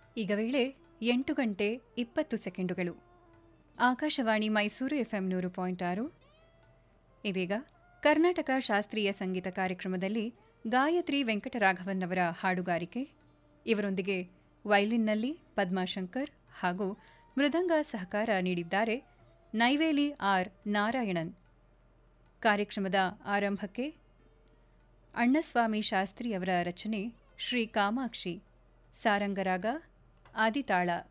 ಈಗ ವೇಳೆ ಎಂಟು ಗಂಟೆ ಇಪ್ಪತ್ತು ಸೆಕೆಂಡುಗಳು ಆಕಾಶವಾಣಿ ಮೈಸೂರು ಎಫ್ಎಂ ನೂರು ಪಾಯಿಂಟ್ ಆರು ಇದೀಗ ಕರ್ನಾಟಕ ಶಾಸ್ತ್ರೀಯ ಸಂಗೀತ ಕಾರ್ಯಕ್ರಮದಲ್ಲಿ ಗಾಯತ್ರಿ ವೆಂಕಟರಾಘವನ್ ಅವರ ಹಾಡುಗಾರಿಕೆ ಇವರೊಂದಿಗೆ ವೈಲಿನ್ನಲ್ಲಿ ಪದ್ಮಾಶಂಕರ್ ಹಾಗೂ ಮೃದಂಗ ಸಹಕಾರ ನೀಡಿದ್ದಾರೆ ನೈವೇಲಿ ಆರ್ ನಾರಾಯಣನ್ ಕಾರ್ಯಕ್ರಮದ ಆರಂಭಕ್ಕೆ ಅಣ್ಣಸ್ವಾಮಿ ಶಾಸ್ತ್ರಿ ಅವರ ರಚನೆ ಶ್ರೀ ಕಾಮಾಕ್ಷಿ ಸಾರಂಗರಾಗ ಆದಿತಾಳ